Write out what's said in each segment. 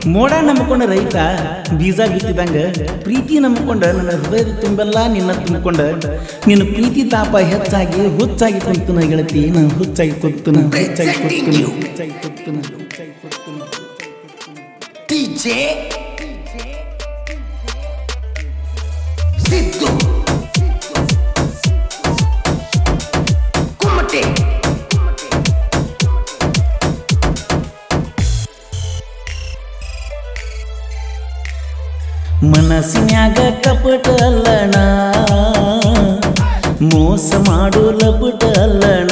ಮೋಡ ನಂಬಿಕೊಂಡ ರೈತ ಬೀಜ ಬಿತ್ತಿದಂಗ ಪ್ರೀತಿ ನಂಬಿಕೊಂಡ ನನ್ನ ಹೃದಯದ ತುಂಬೆಲ್ಲ ನಿನ್ನ ತುಂಬಿಕೊಂಡ ನಿನ್ನ ಪ್ರೀತಿ ತಾಪ ಹೆಚ್ಚಾಗಿ ಹುಚ್ಚಾಗಿ ಕುಂತನ ಗೆಳತಿ ನಾ ಹುಚ್ಚಾಗಿ ಕುಂತನ ಹುಚ್ಚಾಗಿ ಕುಂತನ ಹುಚ್ಚಾಗಿ ಕುಂತನ ಹುಚ್ಚಾಗಿ ಕುಂತನ DJ Siddu Kumate ಮನಸ್ಸಿನ್ಯಾಗ ಕಪಟ ಅಲ್ಲಣ ಮೋಸ ಮಾಡೋ ಲಪಟ ಅಲ್ಲಣ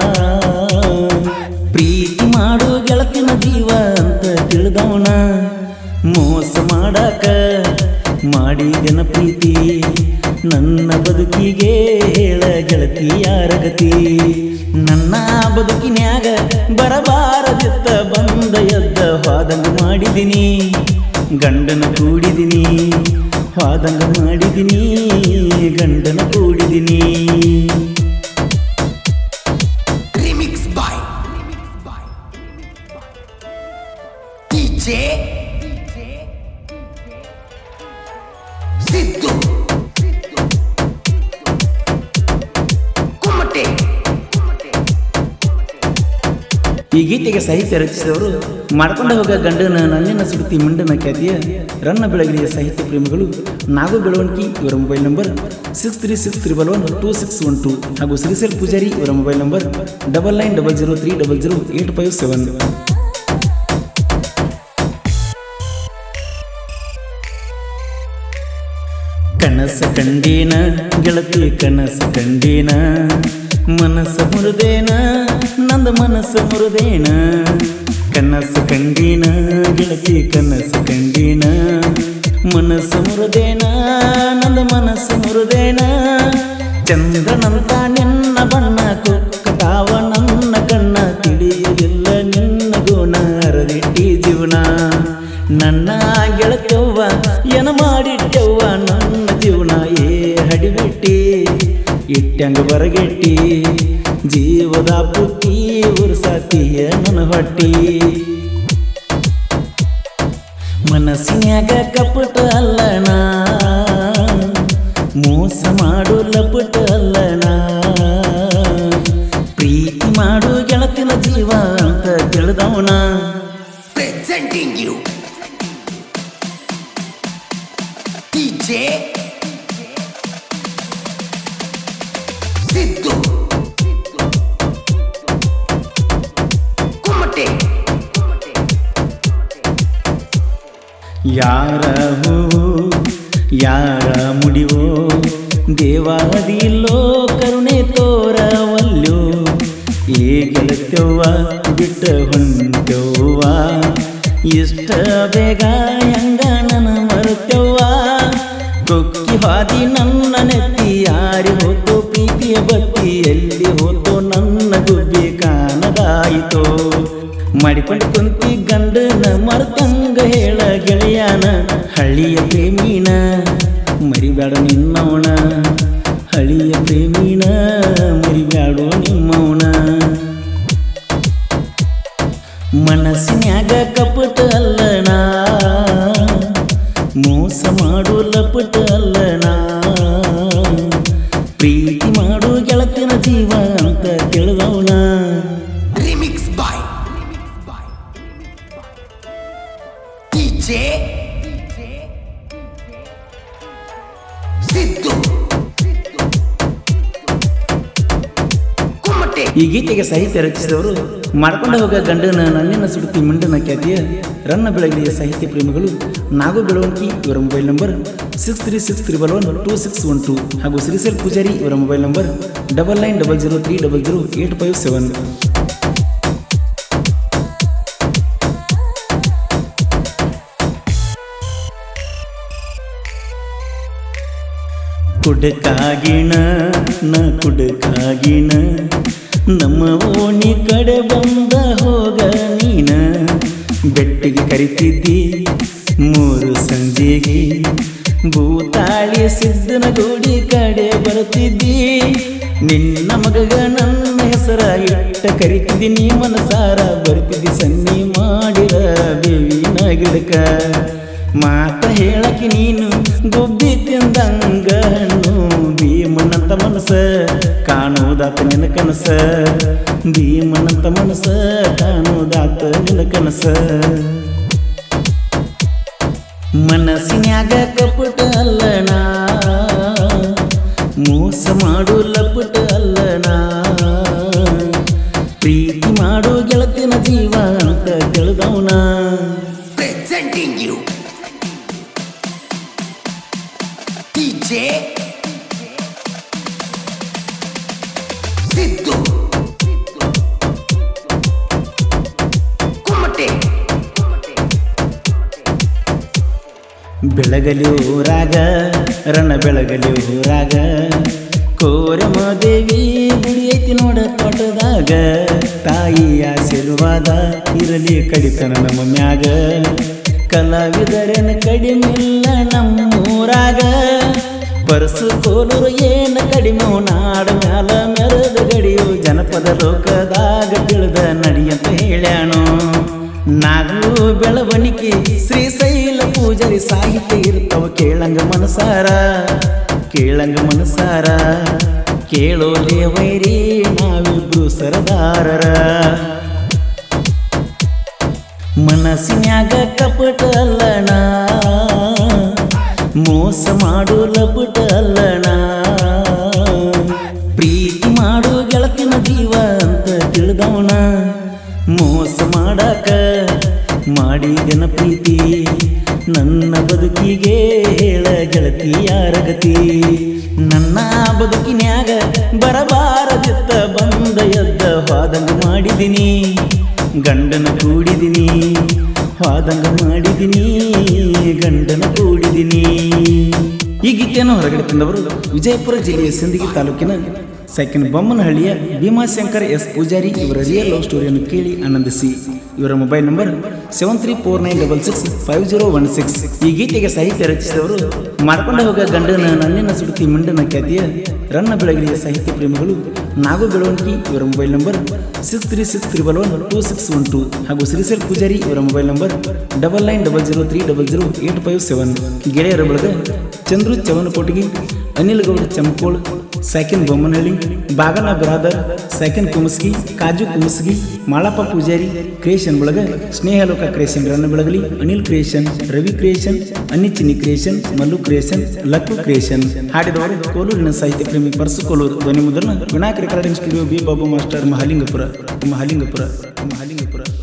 ಪ್ರೀತಿ ಮಾಡೋ ಗೆಳತಿನ ಜೀವ ಅಂತ ತಿಳಿದವನ ಮೋಸ ಮಾಡಾಕ ಮಾಡಿದೆನ ಪ್ರೀತಿ ನನ್ನ ಬದುಕಿಗೆ ಹೇಳ ಗೆಳತಿ ಯಾರ ಗತಿ ನನ್ನ ಬದುಕಿನ್ಯಾಗ ಬರಬಾರದಿತ್ತ ಬಂದ ಎದ್ದ ವಾದಂಗ ಮಾಡಿದಿನಿ ಗಂಡನ ಕೂಡಿದಿನಿ ವಾದಂಗ ಮಾಡಿದಿನಿ ಗಂಡನ ಕೂಡಿದಿನಿ Remix by DJ Siddu Kumate ಈ ಗೀತೆಗೆ ಸಾಹಿತ್ಯ ರಚಿಸಿದವರು ಮಾಡ್ಕೊಂಡ ಹೋಗ ಗಂಡನ ನನ್ನಿನ ಸುಡುತ್ತಿ ಮುಂಡನ ಖ್ಯಾತಿಯ ರನ್ನ ಬೆಳಗಿರಿಯ ಸಾಹಿತ್ಯ ಪ್ರೇಮಿಗಳು ನಾಗು ಬೆಳವಣಿಗೆ ಇವರ mobile number six three six triple one two six one two ಹಾಗೂ ಶ್ರೀಸೆಲ್ ಪೂಜಾರಿ ಇವರ mobile number double nine double zero three double zero eight five seven ಕನಸ ಕಂಡೀನ ಗೆಳತಿ ಕನಸ ಕಂಡೀನ ಮನಸ್ಸ ಮುರಿದೇನ ನಂದ ಮನಸ್ಸ ಮುರಿದೇನ ಕನಸ ಕಂಡೀನ ಗೆಳತಿ ಕನಸ ಕಂಡೀನ ಮನಸ್ಸ ಮುರಿದೇನ ನಂದ ಮನಸ್ಸ ಮುರಿದೇನ ಚಂದ್ರನಂತ ನಿನ್ನ ಬಣ್ಣ ಕುಕ್ಕತಾವ ನನ್ನ ಕಣ್ಣ ತಿಳಿಯಲಿಲ್ಲ ನಿನ್ನ ಗುಣ ಅರದಿಟ್ಟಿ ಜೀವನ ನನ್ನ ಗೆಳತವ್ವ ಏನ ಮಾಡಿಟ್ಟವ್ವ ನನ್ನ ಜೀವನ ಏ ಹಡಿಬಿಟ್ಟಿ ಇಟ್ಟಂಗ ಬರಗೆಟ್ಟಿ ಜೀವದ ಪುಟ್ಟಿ ಉರ್ಸಾತಿಯ ನನ್ನ ಹೊಟ್ಟಿ ಮನಸ್ಸಿನ್ಯಾಗ ಕಪಟ ಅಲ್ಲಣ ಮೋಸ ಮಾಡು ಲಪಟ ಅಲ್ಲಣ ಪ್ರೀತಿ ಮಾಡು ಗೆಳತಿನ ಜೀವ ಅಂತ ತಿಳಿದವನ presenting you DJ Siddu Kumate ಯಾರ ಹೂವು ಯಾರ ಮುಡಿವೋ ದೇವಾದಿಲ್ಲೋ ಕರುಣೆ ತೋರವಲ್ಯೋ ಏ ಗೆಳತ್ಯವ್ವ ಬಿಟ್ಟ ಹೊಂಟವ್ವ ಇಷ್ಟ ಬೇಗ ಹೆಂಗ ನನ್ನ ಮರ್ತವ್ವ ಕೊಕ್ಕಿ ಹಾದಿ ನನ್ನ ನೆತ್ತಿ ಯಾರಿ ಹೋತೋ ಪ್ರೀತಿಯ ಬತ್ತಿ ಎಲ್ಲಿ ಹೋತೋ ನನ್ನ ಗುಬ್ಬಿ ಕಾಣದಾಯಿತೋ ಮಾಡಿಕೊಂಡು ಕುಂತಿ ಗಂಡನ ಮರ್ತಂಗ ಹೇಳ ಗೆಳೆಯನ ಹಳ್ಳಿಯ ಪ್ರೇಮಿನ ಮರಿಬೇಡ ನಿನ್ನವನ ಹಳ್ಳಿಯ ಪ್ರೇಮಿನ ಮರಿಬೇಡ ನಿಮ್ಮವನ ಮನಸ್ಸಿನ್ಯಾಗ ಕಪಟ ಅಲ್ಲಣ ಮೋಸ ಮಾಡು ಲಪಟ ಅಲ್ಲಣ ಪ್ರೀತಿ ಮಾಡು ಗೆಳತಿನ ಜೀವ ಅಂತ ತಿಳಿದವನ Remix by DJ Siddu Kumate ಈ ಗೀತೆಗೆ ಸಾಹಿತ್ಯ ರಚಿಸಿದವರು ಮಾಡ್ಕೊಂಡ ಹೋಗ ಗಂಡನ ನನ್ನಿನ ಸುಡುತ್ತಿ ಮುಂಡನ ಖ್ಯಾತಿಯ ರನ್ನ ಬೆಳಗಿರಿಯ ಸಾಹಿತ್ಯ ಪ್ರೇಮಿಗಳು ನಾಗು ಬೆಳವಣಿಗೆ ಇವರ mobile number six three six triple one two six one two ಹಾಗೂ ಶ್ರೀಸೆಲ್ ಪೂಜಾರಿ ಇವರ mobile number double nine double zero three double zero eight five seven ಕುಡಕಾಗಿಣ ನ ಕುಡಕಾಗಿಣ ನಮ್ಮ ಓಣಿ ಕಡೆ ಬಂದ ಹೋಗ ನೀನ ಬೆಟ್ಟಿಗೆ ಕರಿತಿದ್ದಿ ಮೂರು ಸಂಜೆಗೆ ಭೂತಾಳಿ ಸಿದ್ದನ ಗೂಡಿ ಕಡೆ ಬರ್ತಿದ್ದಿ ನಿನ್ನ ಮಗಗ ನನ್ನ ಹೆಸರು ಹೆಸರ ಇಟ್ಟ ಕರಿತಿದ್ದೀನಿ ಮನಸಾರ ಬರ್ತಿದ್ದಿ ಸನ್ನಿ ಮಾಡಿರ ಬೇವಿನ ಗಿಡಕ ಮಾತ ಹೇಳಕ್ಕೆ ನೀನು ಗುಬ್ಬಿ ತಿಂದಂಗ ಹಣ್ಣು ಭೀಮನಂತ ಮನಸ ಕಾಣುವುದಾತ ನಿನ್ನ ಕನಸ ಭೀಮನಂತ ಮನಸ ಕಾಣುವುದಾತ ನಿನ್ನ ಕನಸ ಮನಸ್ಸಿನ್ಯಾಗ ಕಪಟ ಅಲ್ಲಣ ಮೋಸ ಮಾಡು ಲಪಟ ಅಲ್ಲಣ ಪ್ರೀತಿ ಮಾಡು ಗೆಳತಿನ ಜೀವ ಅಂತ ತಿಳಿದವನ Presenting you. DJ. Siddu. Kumate. ಬೆಳಗಲಿ ಊರಾಗ ರಣ ಬೆಳಗಲಿ ಊರಾಗ ಕೋರಮ ದೇವಿ ಗುಡಿ ಐತಿ ನೋಡ ತೋಟದಾಗ ತಾಯಿ ಆಶೀರ್ವಾದ ಇರಲಿ ಕಡಿತನ ನಮ್ಮ ಮ್ಯಾಗ ಕಲಾವಿದರೇನ ಕಡಿಮಿಲ್ಲ ನಮ್ಮೂರಾಗ ಪರಸು ಕೋಲೂರು ಏನ ಕಡಿಮೆ ನಾಡ ಮ್ಯಾಲ ಮೆರೆದ ಗಡಿಯು ಜನಪದ ಲೋಕದಾಗ ತಿಳಿದ ನಡಿಯಂತ ಹೇಳ್ಯಾನು ನಾಗು ಬೆಳವಣಿಗೆ ಶ್ರೀಶೈಲ ಪೂಜರಿ ಸಾಹಿತ್ಯ ಇರ್ತಾವ ಕೇಳಂಗ ಮನಸಾರ ಕೇಳಂಗ ಮನಸಾರ ಕೇಳೋಲೆ ವೈರಿ ನಾವಿಬ್ರು ಸರದಾರರ ಮನಸ್ಸಿನ್ಯಾಗ ಕಪಟ ಅಲ್ಲಣ ಮೋಸ ಮಾಡು ಲಪಟ ಅಲ್ಲಣ ಪ್ರೀತಿ ಮಾಡು ಗೆಳತಿನ ಜೀವ ಅಂತ ತಿಳಿದವನ ಮೋಸ ಮಾಡಾಕ ಮಾಡಿದನ ಪ್ರೀತಿ ನನ್ನ ಬದುಕಿಗೆ ಹೇಳ ಗೆಳತಿ ಯಾರ ಗತಿ ನನ್ನ ಬದುಕಿನ್ಯಾಗ ಬರಬಾರದಿತ್ತ ಬಂದ ಎದ್ದ ವಾದಂಗ ಮಾಡಿದಿನಿ ಗಂಡನ ಕೂಡಿದಿನಿ ವಾದಂಗ ಮಾಡಿದಿನಿ ಗಂಡನ ಕೂಡಿದಿನಿ ಈ ಗೀತೆಯನ್ನು ಹೊರಗಡೆ ತಂದವರು ವಿಜಯಪುರ ಜಿಲ್ಲೆಯ ಸಿಂದಗಿ ತಾಲೂಕಿನ ಸೆಕೆಂಡ್ ಬೊಮ್ಮನಹಳ್ಳಿಯ ಭೀಮಾಶಂಕರ್ ಎಸ್ ಪೂಜಾರಿ ಇವರ ರಿಯಲ್ ಲವ್ ಸ್ಟೋರಿಯನ್ನು ಕೇಳಿ ಆನಂದಿಸಿ ಇವರ mobile number seven three four nine double six five zero one six ಈ ಗೀತೆಗೆ ಸಾಹಿತ್ಯ ರಚಿಸಿದವರು ಮಾರ್ಕೊಂಡ ಹೋಗ ಗಂಡನ ನನ್ನಿನ ಸುಡುತ್ತಿ ಮಿಂಡನ ಖ್ಯಾತಿಯ ರನ್ನ ಬೆಳಗಿರಿಯ ಸಾಹಿತ್ಯ ಪ್ರೇಮಿಗಳು ನಾಗು ಬೆಳವಣಿಗೆ ಇವರ mobile number six three six triple one two six one two ಹಾಗೂ ಶ್ರೀಸೆಲ್ ಪೂಜಾರಿ ಇವರ mobile number double nine double zero three double zero eight five seven ಗೆಳೆಯರ ಬಳಗ ಚಂದ್ರು ಚವನಕೋಟಗಿ ಅನಿಲ್ ಗೌಡ ಚಮಕೋಳ್ ಸೆಕೆಂಡ್ ಬೊಮ್ಮನಹಳ್ಳಿ ಬಾಗನ ಬ್ರಾದರ್ ಸೆಕೆಂಡ್ ಕುಮಸ್ಗಿ ಕಾಜು ಕುಮಸ್ಗಿ ಮಾಳಪ್ಪ ಪೂಜಾರಿ ಕ್ರಿಯೇಷನ್ ಬಳಗ Snehaloka creation Ranna Belagali Anil creation Ravi creation ಅನ್ನಿಚಿನಿ creation Mallu creation Lakku creation ಹಾಡಿದವರು ಕೋಲೂರಿನ ಸಾಹಿತ್ಯ ಪ್ರೇಮಿ ಪರ್ಸು ಕೋಲೂರು ಧ್ವನಿ ಮುದ್ರಣ Vinayaka recording studio B Babu master Mahalingapur Mahalingapur Mahalingapura